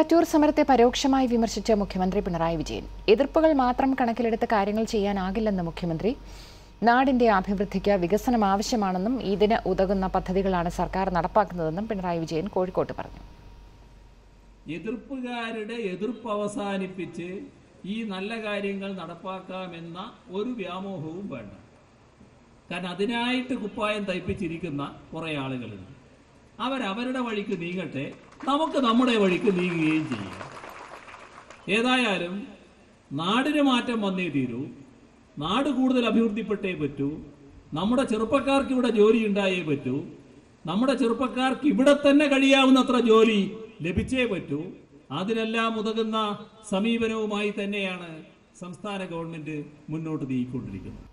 മേലാറ്റൂർ സമരത്തെ പരോക്ഷമായി വിമർശിച്ച മുഖ്യമന്ത്രി പിണറായി വിജയൻ എതിർപ്പുകൾ മാത്രം കണക്കിലെടുത്ത് കാര്യങ്ങൾ ചെയ്യാനാകില്ലെന്ന് മുഖ്യമന്ത്രി നാടിന്റെ അഭിവൃദ്ധിക്ക് വികസനം ആവശ്യമാണെന്നും ഇതിന് ഉതകുന്ന പദ്ധതികളാണ് സർക്കാർ നടപ്പാക്കുന്നതെന്നും പിണറായി വിജയൻ കോഴിക്കോട്ട് പറഞ്ഞു എതിർപ്പുകാരുടെ എതിർപ്പ് അവസാനിപ്പിച്ച് ഈ നല്ല കാര്യങ്ങൾ നടപ്പാക്കാമെന്ന ഒരു വ്യാമോഹവും വേണ്ട കാരണം അതിനായിട്ട് കുപ്പായം തയ്പ്പിച്ചിരിക്കുന്ന കുറേ ആളുകളുണ്ട് അവരവരുടെ വഴിക്ക് നീങ്ങട്ടെ നമുക്ക് നമ്മുടെ വഴിക്ക് നീങ്ങുകയും ചെയ്യാം ഏതായാലും നാടിന് മാറ്റം വന്നേ തീരൂ നാട് കൂടുതൽ അഭിവൃദ്ധിപ്പെട്ടേ പറ്റൂ നമ്മുടെ ചെറുപ്പക്കാർക്ക് ഇവിടെ ജോലി ഉണ്ടായേ പറ്റൂ നമ്മുടെ ചെറുപ്പക്കാർക്ക് ഇവിടെ തന്നെ കഴിയാവുന്നത്ര ജോലി ലഭിച്ചേ പറ്റൂ അതിനെല്ലാം ഉതകുന്ന സമീപനവുമായി തന്നെയാണ് സംസ്ഥാന ഗവൺമെന്റ് മുന്നോട്ട് നീങ്ങിക്കൊണ്ടിരിക്കുന്നത്